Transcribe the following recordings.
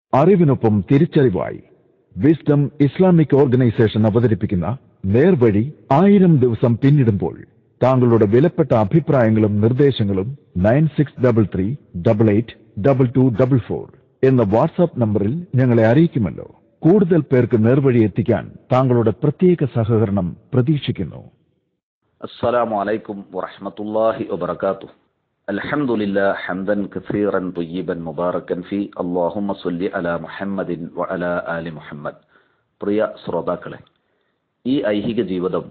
അറിവിനൊപ്പം തിരിച്ചറിവായി wisdom Islamic organisation അവതരിപ്പിക്കുന്ന നേർവഴി ആയിരം ദിവസം പിന്നിടുമ്പോൾ താങ്കളുടെ വിലപ്പെട്ട അഭിപ്രായങ്ങളും നിർദ്ദേശങ്ങളും nine six double three double eight double two double four എന്ന വാട്സാപ്പ് നമ്പറിൽ ഞങ്ങളെ അറിയിക്കുമല്ലോ കൂടുതൽ പേർക്ക് നേർവഴി എത്തിക്കാൻ താങ്കളുടെ പ്രത്യേക സഹകരണം പ്രതീക്ഷിക്കുന്നു السلام عليكم ورحمة الله وبركاته الحمد لله حمدا كثيرا طيبا مباركا فيه اللهم صل على محمد وعلى آل محمد പ്രിയ ശ്രോതാക്കളെ ഈ ഐഹിക ജീവിതം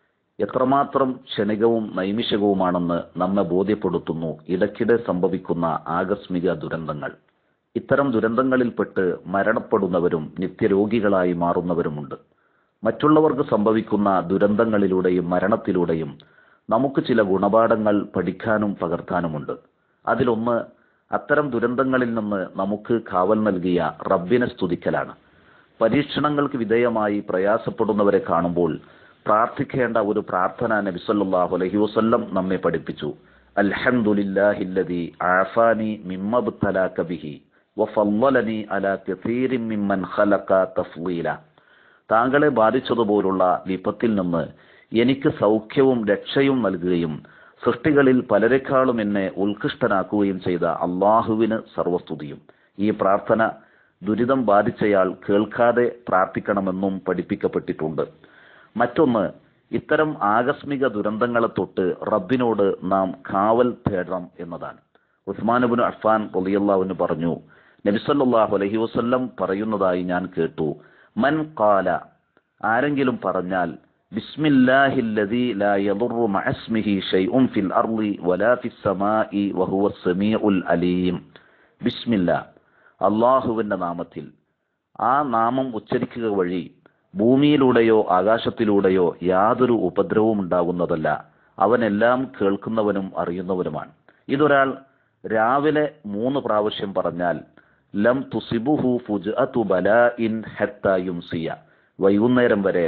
എത്രമാത്രം ക്ഷണികവും നൈമിഷികവുമാണെന്ന് നമ്മെ ബോധ്യപ്പെടുത്തുന്നു ഇടയ്ക്കിടെ സംഭവിക്കുന്ന ആകസ്മിക ദുരന്തങ്ങൾ ഇത്തരം ദുരന്തങ്ങളിൽപ്പെട്ട് മരണപ്പെടുന്നവരും നിത്യരോഗികളായി മാറുന്നവരുമുണ്ട് മറ്റുള്ളവർക്ക് സംഭവിക്കുന്ന ദുരന്തങ്ങളിലൂടെയും മരണത്തിലൂടെയും നമുക്ക് ചില ഗുണപാഠങ്ങൾ പഠിക്കാനും പകർത്താനുമുണ്ട് അതിലൊന്ന് അത്തരം ദുരന്തങ്ങളിൽ നിന്ന് നമുക്ക് കാവൽ നൽകിയ റബ്ബിനെ സ്തുതിക്കലാണ് പരീക്ഷണങ്ങൾക്ക് വിധേയമായി പ്രയാസപ്പെടുന്നവരെ കാണുമ്പോൾ പ്രാർത്ഥിക്കേണ്ട ഒരു പ്രാർത്ഥന നബിസല്ലാഹു അലഹി വസ്ല്ലം നമ്മെ പഠിപ്പിച്ചു അൽഹംദുലില്ലാഹില്ലദി ആഫാനി മിമ്മബ്തലാക ബിഹി വഫല്ലലനി അലാ കസീരിൻ മിമ്മൻ ഖലഖ തഫ്ളീല താങ്കളെ ബാധിച്ചതുപോലുള്ള വിപത്തിൽ നിന്ന് എനിക്ക് സൗഖ്യവും രക്ഷയും നൽകുകയും സൃഷ്ടികളിൽ പലരെക്കാളും എന്നെ ഉത്കൃഷ്ടനാക്കുകയും ചെയ്ത അള്ളാഹുവിന് സർവസ്തുതിയും ഈ പ്രാർത്ഥന ദുരിതം ബാധിച്ചയാൾ കേൾക്കാതെ പ്രാർത്ഥിക്കണമെന്നും പഠിപ്പിക്കപ്പെട്ടിട്ടുണ്ട് മറ്റൊന്ന് ഇത്തരം ആകസ്മിക ദുരന്തങ്ങളെ തൊട്ട് റബ്ബിനോട് നാം കാവൽ തേടണം എന്നതാണ് ഉസ്മാനുബിന് അഫ്ഫാൻ റളിയല്ലാഹുവിന് പറഞ്ഞു നബിസല്ലാഹു അലഹി വസ്ല്ലം പറയുന്നതായി ഞാൻ കേട്ടു മൻ കാല ആരെങ്കിലും പറഞ്ഞാൽ ബിസ്മില്ലാഹില്ലദി ലാ യദുറു മഅസ്മിഹി ഷൈഉൻ ഫിൽ അർളി വലാ ഫിസ് സമാഇ വഹുവ സമീഉൽ അലീം ബിസ്മില്ല അള്ളാഹുവിന്റെ നാമത്തിൽ ആ നാമം ഉച്ചരിക്കുക വഴി ഭൂമിയിലൂടെയോ ആകാശത്തിലൂടെയോ യാതൊരു ഉപദ്രവവും ഉണ്ടാകുന്നതല്ല അവനെല്ലാം കേൾക്കുന്നവനും അറിയുന്നവനുമാണ് ഇതൊരാൾ രാവിലെ മൂന്ന് പ്രാവശ്യം പറഞ്ഞാൽ ലം തുസിബുഹു ഫുജ്അതു ബലാഇൻ ഹത്താ യുംസിയ വൈകുന്നേരം വരെ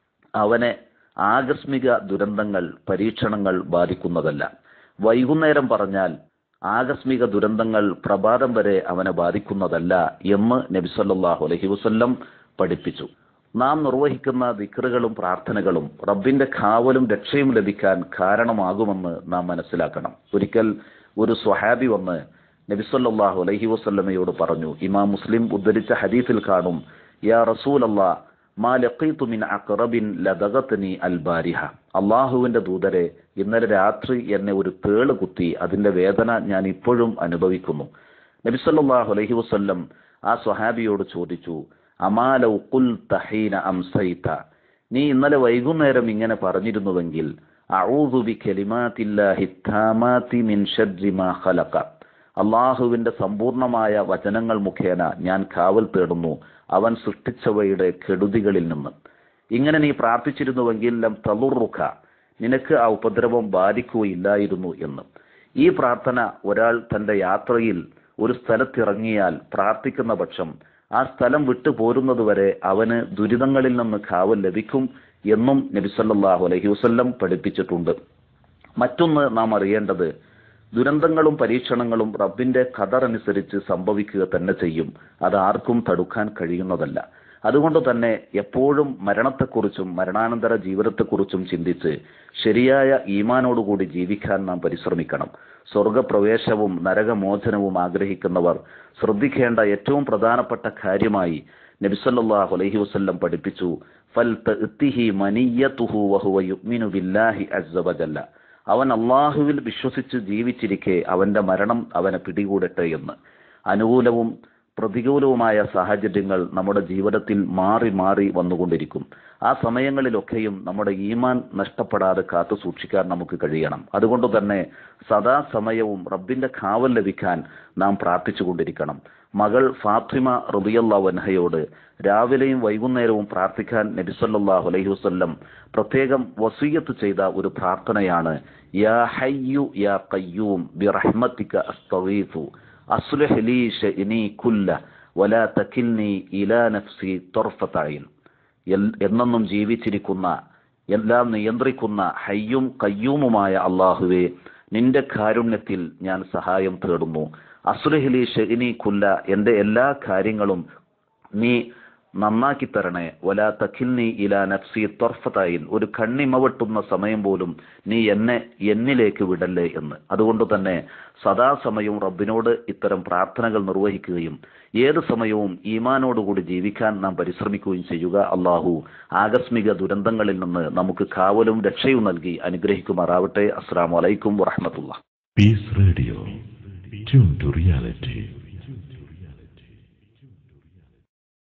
അവനെ ആകസ്മിക ദുരന്തങ്ങൾ പരീക്ഷണങ്ങൾ ബാധിക്കുന്നതല്ല വൈകുന്നേരം പറഞ്ഞാൽ ആകസ്മിക ദുരന്തങ്ങൾ പ്രഭാതം വരെ അവനെ ബാധിക്കുന്നതല്ല എന്ന് നബിസല്ലാഹു അലഹി വസ്ല്ലം പഠിപ്പിച്ചു നാം നിർവഹിക്കുന്ന ദിക്റുകളും പ്രാർത്ഥനകളും റബ്ബിന്റെ കാവലും രക്ഷയും ലഭിക്കാൻ കാരണമാകുമെന്ന് നാം മനസ്സിലാക്കണം ഒരിക്കൽ ഒരു സ്വഹാബി വന്ന് നബിസല്ലാഹു അലൈഹി വസ്ല്ലമയോട് പറഞ്ഞു ഇമാം മുസ്ലിം ഉദ്ധരിച്ച ഹദീസിൽ കാണും യാ റസൂൽ അല്ലാ മാ ലഖീതു മിൻ അഖറബിൻ ലദഗത്നി അൽ ബാരിഹ അള്ളാഹുവിന്റെ ദൂതരെ ഇന്നലെ രാത്രി എന്നെ ഒരു തേള് കുത്തി അതിന്റെ വേദന ഞാൻ ഇപ്പോഴും അനുഭവിക്കുന്നു നബിസല്ലാഹു അലൈഹി വസ്ല്ലം ആ സ്വഹാബിയോട് ചോദിച്ചു അമാലൗ കുൽ തഹീന അംസൈത നീ ഇന്നലെ വൈകുന്നേരം ഇങ്ങനെ പറഞ്ഞിരുന്നുവെങ്കിൽ അഊദു ബി കലിമാത്തില്ലാഹി താമാതി മിൻ ഷർരി മാ ഖലഖ അള്ളാഹുവിന്റെ സമ്പൂർണമായ വചനങ്ങൾ മുഖേന ഞാൻ കാവൽ തേടുന്നു അവൻ സൃഷ്ടിച്ചവയുടെ കെടുതികളിൽ നിന്ന് ഇങ്ങനെ നീ പ്രാർത്ഥിച്ചിരുന്നുവെങ്കിൽ ലം തളുറുഖ നിനക്ക് ആ ഉപദ്രവം ബാധിക്കുകയില്ലായിരുന്നു എന്ന് ഈ പ്രാർത്ഥന ഒരാൾ തന്റെ യാത്രയിൽ ഒരു സ്ഥലത്തിറങ്ങിയാൽ പ്രാർത്ഥിക്കുന്ന പക്ഷം ആ സ്ഥലം വിട്ടു പോരുന്നതുവരെ അവന് ദുരിതങ്ങളിൽ നിന്ന് കാവൽ ലഭിക്കും എന്നും നബിസല്ലാഹു അലഹി വസ്ല്ലം പഠിപ്പിച്ചിട്ടുണ്ട് മറ്റൊന്ന് നാം അറിയേണ്ടത് ദുരന്തങ്ങളും പരീക്ഷണങ്ങളും റബ്ബിന്റെ ഖദർ അനുസരിച്ച് സംഭവിക്കുക തന്നെ ചെയ്യും അത് ആർക്കും തടുക്കാൻ കഴിയുന്നതല്ല അതുകൊണ്ട് തന്നെ എപ്പോഴും മരണത്തെക്കുറിച്ചും മരണാനന്തര ജീവിതത്തെക്കുറിച്ചും ചിന്തിച്ച് ശരിയായ ഈമാനോടുകൂടി ജീവിക്കാൻ നാം പരിശ്രമിക്കണം സ്വർഗപ്രവേശവും നരകമോചനവും ആഗ്രഹിക്കുന്നവർ ശ്രദ്ധിക്കേണ്ട ഏറ്റവും പ്രധാനപ്പെട്ട കാര്യമായി നബിസല്ലാഹു അലൈഹി വസ്ല്ലം പഠിപ്പിച്ചു ഫൽ മനിയത്തുഹു വഹുവ യുഗ്മിനു ബില്ലാഹി അസ്സവജല്ല അവൻ അള്ളാഹുവിൽ വിശ്വസിച്ച് ജീവിച്ചിരിക്കെ അവന്റെ മരണം അവനെ പിടികൂടട്ടെ എന്ന് അനുകൂലവും പ്രതികൂലവുമായ സാഹചര്യങ്ങൾ നമ്മുടെ ജീവിതത്തിൽ മാറി മാറി വന്നുകൊണ്ടിരിക്കും ആ സമയങ്ങളിലൊക്കെയും നമ്മുടെ ഈമാൻ നഷ്ടപ്പെടാതെ കാത്തു സൂക്ഷിക്കാൻ നമുക്ക് കഴിയണം അതുകൊണ്ട് തന്നെ സദാസമയവും റബ്ബിന്റെ കാവൽ ലഭിക്കാൻ നാം പ്രാർത്ഥിച്ചുകൊണ്ടിരിക്കണം മകൾ ഫാത്തിമ റുബിയല്ലാ വൻഹയോട് രാവിലെയും വൈകുന്നേരവും പ്രാർത്ഥിക്കാൻ നബിസല്ലാഹു അലൈഹി വസ്ല്ലം പ്രത്യേകം വസീയത്ത് ചെയ്ത ഒരു പ്രാർത്ഥനയാണ് യാ ഹയ്യു യാ കയ്യൂം ബിറഹ്മത്തിക അസ്തഗീഥു അസ്ലിഹ് ലീ ശഅനി കുല്ല വലാ തകിൽനി ഇലാ നഫ്സി തർഫത ഐൻ എന്നെന്നും ജീവിച്ചിരിക്കുന്ന എല്ലാം നിയന്ത്രിക്കുന്ന ഹയ്യും കയ്യൂമുമായ അള്ളാഹുവെ നിന്റെ കാരുണ്യത്തിൽ ഞാൻ സഹായം തേടുന്നു അസുലഹിലി ഷെഇനി കുല്ല എൻ്റെ എല്ലാ കാര്യങ്ങളും നീ നന്നാക്കി തരണേ വലാ തഖിൽനി ഇലാ നഫ്സി തൊർഫതായിൻ ഒരു കണ്ണിമ വെട്ടുന്ന സമയം പോലും നീ എന്നെ എന്നിലേക്ക് വിടല്ലേ എന്ന് അതുകൊണ്ട് തന്നെ സദാസമയവും റബ്ബിനോട് ഇത്തരം പ്രാർത്ഥനകൾ നിർവഹിക്കുകയും ഏത് സമയവും ഈമാനോടുകൂടി ജീവിക്കാൻ നാം പരിശ്രമിക്കുകയും ചെയ്യുക അള്ളാഹു ആകസ്മിക ദുരന്തങ്ങളിൽ നിന്ന് നമുക്ക് കാവലും രക്ഷയും നൽകി അനുഗ്രഹിക്കുമാറാവട്ടെ അസ്സാം വലൈക്കും വറഹമത്തുള്ള Peace Radio. Tune to reality.